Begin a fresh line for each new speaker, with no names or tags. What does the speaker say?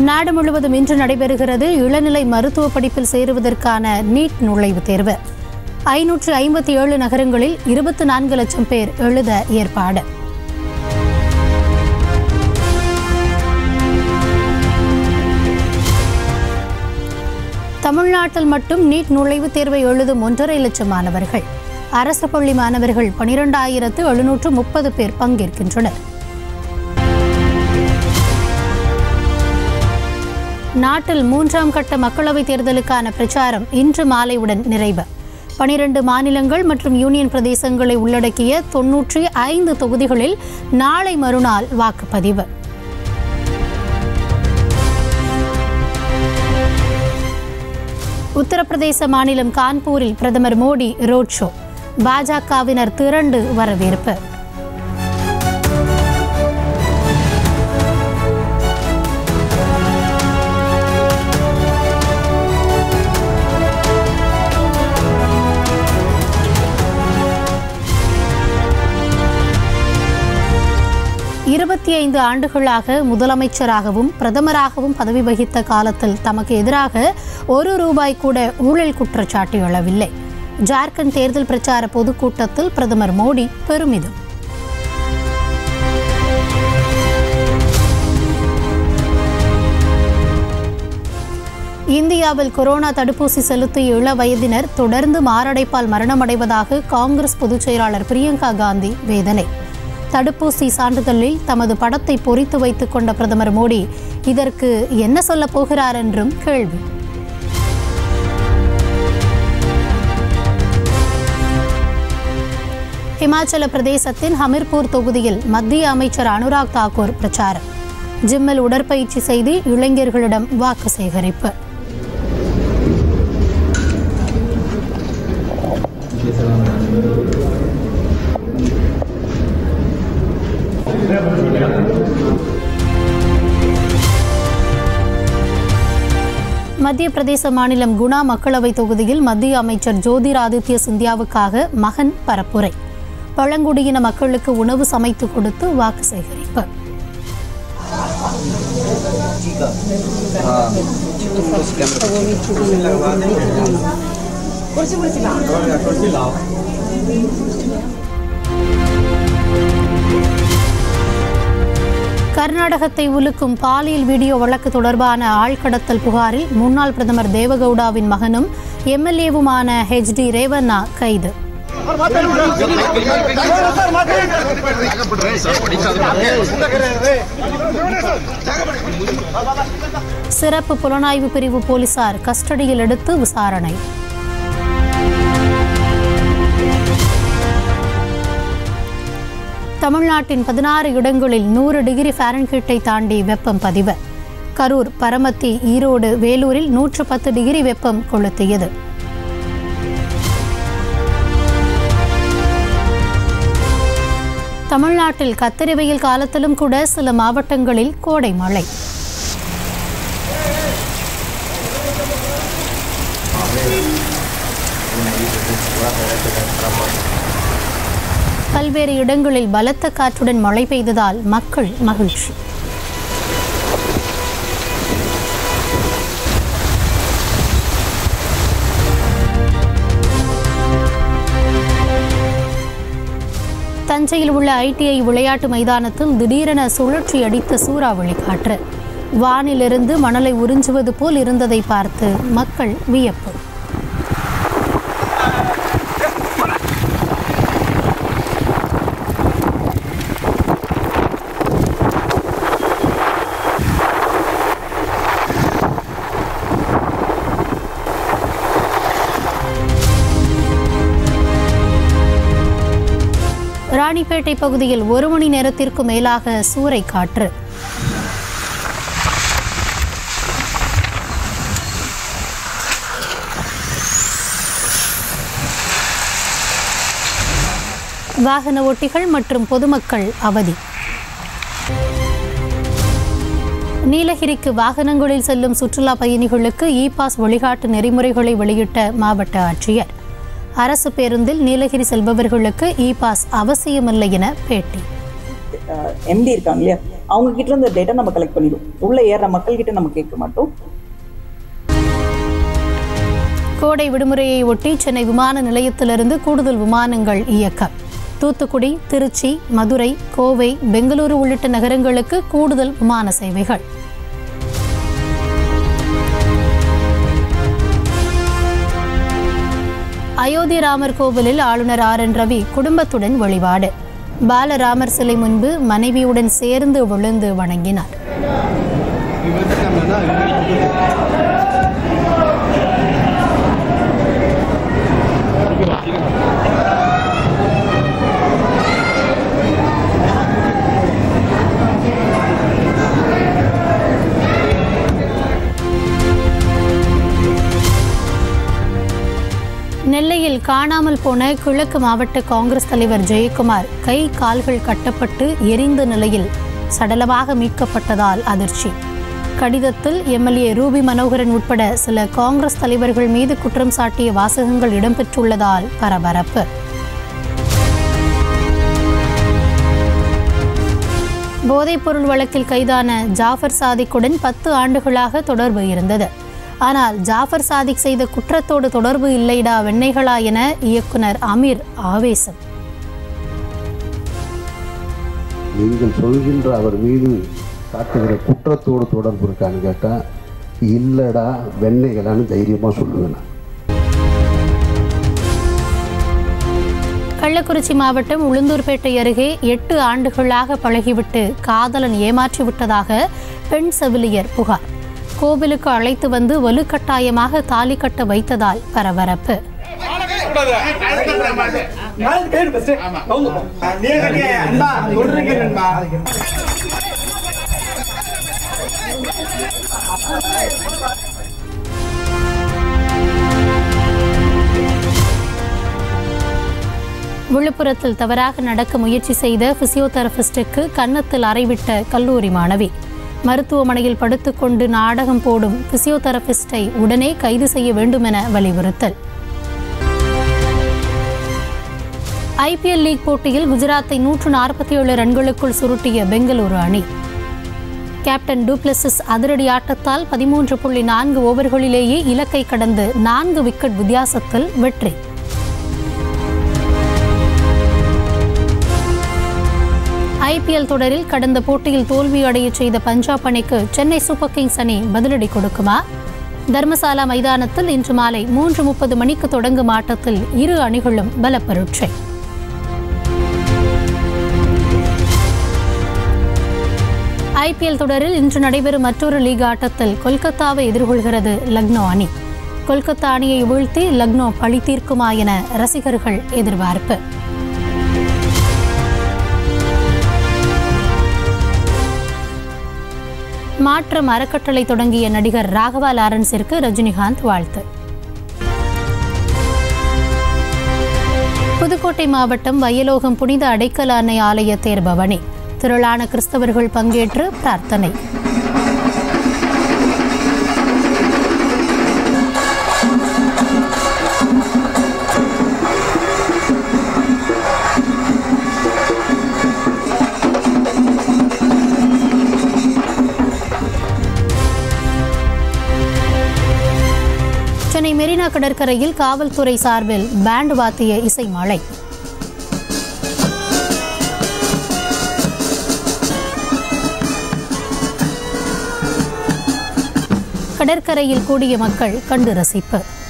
நாடு முழுவதும் இன்று நடைபெறுகிறது இளநிலை மருத்துவ படிப்பில் சேருவதற்கான நீட் நுழைவுத் தேர்வு ஐநூற்று ஐம்பத்தி ஏழு நகரங்களில் இருபத்தி நான்கு லட்சம் பேர் எழுத ஏற்பாடு தமிழ்நாட்டில் மட்டும் நீட் நுழைவுத் தேர்வை எழுதும் ஒன்றரை லட்சம் மாணவர்கள் அரசு பள்ளி மாணவர்கள் பனிரெண்டாயிரத்து எழுநூற்று முப்பது பேர் பங்கேற்கின்றனர் நாட்டில் மூன்றாம் கட்ட மக்களவைத் தேர்தலுக்கான பிரச்சாரம் இன்று மாலையுடன் நிறைவு பனிரெண்டு மாநிலங்கள் மற்றும் யூனியன் பிரதேசங்களை உள்ளடக்கிய தொன்னூற்றி ஐந்து தொகுதிகளில் நாளை மறுநாள் வாக்குப்பதிவு உத்தரப்பிரதேச மாநிலம் கான்பூரில் பிரதமர் மோடி ரோட் ஷோ பாஜகவினர் திரண்டு வரவேற்பு இருபத்தி ஐந்து ஆண்டுகளாக முதலமைச்சராகவும் பிரதமராகவும் பதவி வகித்த காலத்தில் தமக்கு எதிராக ஒரு ரூபாய் கூட ஊழல் குற்றச்சாட்டு எழவில்லை ஜார்க்கண்ட் தேர்தல் பிரச்சார பொதுக்கூட்டத்தில் பிரதமர் மோடி பெருமிதம் இந்தியாவில் கொரோனா தடுப்பூசி செலுத்திய இள வயதினர் தொடர்ந்து மாரடைப்பால் மரணமடைவதாக காங்கிரஸ் பொதுச் செயலாளர் பிரியங்கா காந்தி வேதனை தடுப்பூசி சான்றிதழில் தமது படத்தை பொறித்து வைத்துக் கொண்ட பிரதமர் மோடி இதற்கு என்ன சொல்லப் போகிறார் என்றும் கேள்வி ஹிமாச்சல பிரதேசத்தின் ஹமிர்பூர் தொகுதியில் மத்திய அமைச்சர் அனுராக் தாக்கூர் பிரச்சாரம் ஜிம்மில் உடற்பயிற்சி செய்து இளைஞர்களிடம் வாக்கு சேகரிப்பு மத்திய பிரதேச மாநிலம் குணா மக்களவை தொகுதியில் மத்திய அமைச்சர் ஜோதிராதித்ய சிந்தியாவுக்காக மகன் பரப்புரை பழங்குடியின மக்களுக்கு உணவு சமைத்து கொடுத்து வாக்கு சேகரிப்பு கர்நாடகத்தை உலுக்கும் பாலியல் வீடியோ வழக்கு தொடர்பான ஆழ்கடத்தல் புகாரில் முன்னாள் பிரதமர் தேவகவுடாவின் மகனும் எம்எல்ஏவுமான ஹெச் டி ரேவண்ணா கைது சிறப்பு புலனாய்வு பிரிவு போலீசார் கஸ்டடியில் எடுத்து விசாரணை தமிழ்நாட்டின் பதினாறு இடங்களில் நூறு டிகிரி ஃபாரன்ஹீட்டை தாண்டி வெப்பம் பதிவு கரூர் பரமத்தி ஈரோடு வேலூரில் நூற்று பத்து டிகிரி வெப்பம் கொளுத்தியது தமிழ்நாட்டில் கத்திரி வெயில் காலத்திலும் கூட சில மாவட்டங்களில் கோடை மழை பல்வேறு இடங்களில் பலத்த காற்றுடன் மழை பெய்ததால் மக்கள் மகிழ்ச்சி தஞ்சையில் உள்ள ஐடிஐ விளையாட்டு மைதானத்தில் திடீரென சுழற்சி அடித்த சூறாவளி காற்று வானிலிருந்து மணலை உறிஞ்சுவது போல் இருந்ததை பார்த்து மக்கள் வியப்பு ராணிப்பேட்டை பகுதியில் ஒரு மணி நேரத்திற்கு மேலாக சூறை காற்று வாகன ஓட்டிகள் மற்றும் பொதுமக்கள் அவதி நீலகிரிக்கு வாகனங்களில் செல்லும் சுற்றுலா பயணிகளுக்கு இ பாஸ் வழிகாட்டு நெறிமுறைகளை வெளியிட்ட மாவட்ட ஆட்சியர் அரசு பேருந்தில் நீலகிரி செல்பவர்களுக்கு இ பாஸ் அவசியமில்லை என பேட்டி
எம்டி இருக்காங்க இல்லையா அவங்க கிட்ட இருந்து டேட்டா நம்ம கலெக்ட் பண்ணிடுவோம் உள்ள ஏறுற மக்கள் கிட்ட நம்ம கேட்க மாட்டோம்
கோடை விடுமுறையை ஒட்டி சென்னை விமான நிலையத்திலிருந்து கூடுதல் விமானங்கள் இயக்கம் தூத்துக்குடி திருச்சி மதுரை கோவை பெங்களூரு உள்ளிட்ட நகரங்களுக்கு கூடுதல் விமான சேவைகள் அயோத்தி ராமர் கோவிலில் ஆளுநர் ஆர் என் ரவி குடும்பத்துடன் வழிபாடு பாலராமர் சிலை முன்பு மனைவியுடன் சேர்ந்து விழுந்து வணங்கினார் நெல்லையில் காணாமல் போன கிழக்கு மாவட்ட காங்கிரஸ் தலைவர் ஜெயக்குமார் கை கால்கள் கட்டப்பட்டு எரிந்த நிலையில் சடலமாக மீட்கப்பட்டதால் அதிர்ச்சி கடிதத்தில் எம்எல்ஏ ரூபி மனோகரன் உட்பட சில காங்கிரஸ் தலைவர்கள் மீது குற்றம் சாட்டிய வாசகங்கள் இடம்பெற்றுள்ளதால் பரபரப்பு போதைப்பொருள் வழக்கில் கைதான ஜாஃபர் சாதிக்குடன் பத்து ஆண்டுகளாக தொடர்பு இருந்தது ஆனால் ஜாஃபர் சாதிக் செய்த குற்றத்தோடு தொடர்பு இல்லைடா வெண்ணைகளா என இயக்குனர் அமீர் ஆவேசம்
நீங்கள் சொல்கின்ற அவர் மீது காட்டுகிற குற்றத்தோடு தொடர்பு இருக்கான்னு கேட்டால் இல்லைடா வெண்ணைகளான்னு தைரியமாக சொல்லுவேன் நான்
கள்ளக்குறிச்சி மாவட்டம் உளுந்தூர்பேட்டை அருகே எட்டு ஆண்டுகளாக பழகிவிட்டு காதலன் ஏமாற்றி விட்டதாக பெண் செவிலியர் புகார் கோவிலுக்கு அழைத்து வந்து வலுக்கட்டாயமாக தாலி கட்ட வைத்ததால் பரபரப்பு விழுப்புரத்தில் தவறாக நடக்க முயற்சி செய்த பிசியோதெரபிஸ்டுக்கு கன்னத்தில் அறைவிட்ட கல்லூரி மாணவி மருத்துவமனையில் படுத்துக்கொண்டு நாடகம் போடும் பிசியோதெரபிஸ்டை உடனே கைது செய்ய வேண்டுமென வலியுறுத்தல் ஐபிஎல் லீக் போட்டியில் குஜராத்தை நூற்று நாற்பத்தி ஏழு ரன்களுக்குள் சுருட்டிய பெங்களூரு அணி கேப்டன் டூப்ளசிஸ் அதிரடி ஆட்டத்தால் பதிமூன்று புள்ளி நான்கு ஓவர்களிலேயே இலக்கை கடந்து நான்கு விக்கெட் வித்தியாசத்தில் வெற்றி ஐபிஎல் தொடரில் கடந்த போட்டியில் தோல்வியடைய செய்த பஞ்சாப் அணிக்கு சென்னை சூப்பர் கிங்ஸ் அணி பதிலடி கொடுக்குமா தர்மசாலா மைதானத்தில் இன்று மாலை மூன்று முப்பது மணிக்கு தொடங்கும் ஆட்டத்தில் இரு அணிகளும் பலப்பரட்சை ஐபிஎல் தொடரில் இன்று நடைபெறும் மற்றொரு லீக் ஆட்டத்தில் கொல்கத்தாவை எதிர்கொள்கிறது லக்னோ அணி கொல்கத்தா அணியை வீழ்த்தி லக்னோ பழி தீர்க்குமா என ரசிகர்கள் எதிர்பார்ப்பு மாற்றம் அறக்கட்டளை தொடங்கிய நடிகர் ராகவா லாரன்ஸிற்கு ரஜினிகாந்த் வாழ்த்து புதுக்கோட்டை மாவட்டம் வயலோகம் புனித அடைக்கல அன்னை ஆலய தேர்பவனி திரளான கிறிஸ்தவர்கள் பங்கேற்று பிரார்த்தனை சென்னை மெரினா கடற்கரையில் காவல்துறை சார்பில் பேண்ட் வாத்திய இசை மழை கடற்கரையில் கூடிய மக்கள் கண்டு ரசிப்பு